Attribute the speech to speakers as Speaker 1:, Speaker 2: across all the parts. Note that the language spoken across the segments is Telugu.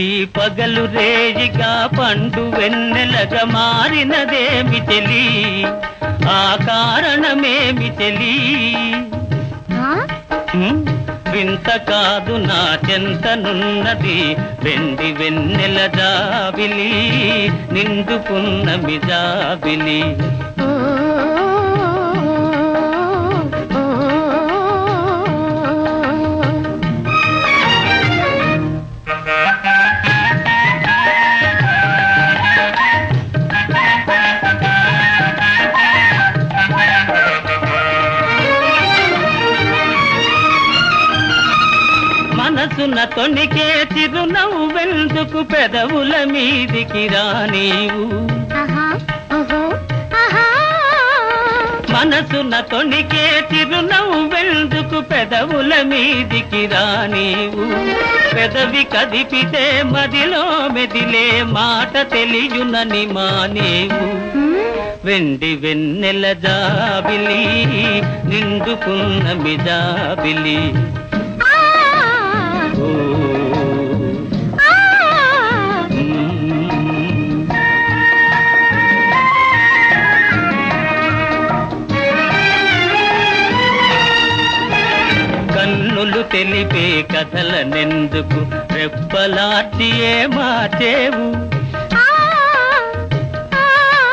Speaker 1: ఈ పగలు రేయిగా పండు వెన్నెలగా మారినదేమి తెలి ఆ కారణమేమి తెలి
Speaker 2: ఆ?
Speaker 1: హ్మ్? వింత కాదు నా చెంతనున్నది వెండి వెన్నెల జాబిలి నిండుకున్న మిజాబిలి
Speaker 2: ఓ, ఓ, ఓ.
Speaker 1: మనసున తొణికే చిరునవ్వెందుకు పెదవుల మీదికి రానీవు
Speaker 2: ఆహా, ఓహో, ఆహా.
Speaker 1: మనసున తొణికే చిరునవ్వెందుకు పెదవుల మీదికి రానీవు పెదవి కదిపితే మదిలో మెదిలే మాట తెలియునని మానేవు
Speaker 2: హ్మ్?
Speaker 1: వెండి వెన్నెల జాబిలి నిండుకున్న మిజాబిలి
Speaker 2: ఆ,
Speaker 1: ఓ
Speaker 2: ఆ.
Speaker 1: మ్మ్. కన్నులు తెలిపే కథలనెందుకు రెప్పలార్చి ఏ మార్చేవు
Speaker 2: ఆ, ఆ,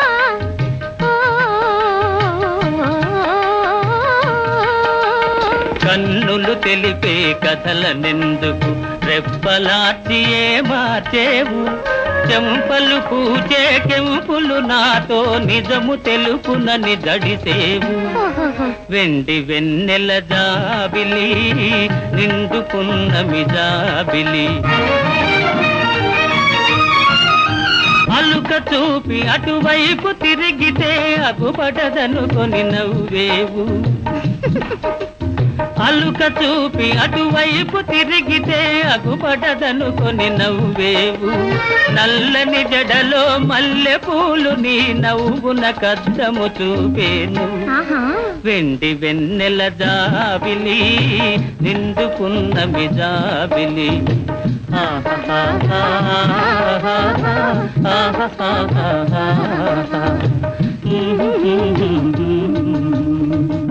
Speaker 2: ఓ.
Speaker 1: కన్నులు తెలిపే కథలనెందుకు రెప్పలార్చి ఏ మార్చేవు చెంపలు పూచే కెంపులు నాతో నిజము తెలుపునని దడిసేవు
Speaker 2: ఓహోహో.
Speaker 1: వెండి వెన్నెల జాబిలి నిండుకున్న మిజాబిలి అలుక చూపి అటువైపు తిరిగితే అగుపడదనుకొని నవ్వేవు అలుక చూపి అటువైపు తిరిగితే అగుపడదనుకొని నవ్వేవు నల్లని జడలో మల్లె పూలు నీ నవ్వున కద్దము చూపేను
Speaker 2: ఆహా.
Speaker 1: వెండి వెన్నెల జాబిలి నిండుకున్న మిజాబిలి ఆహాహాహాహాహాహాహాహా.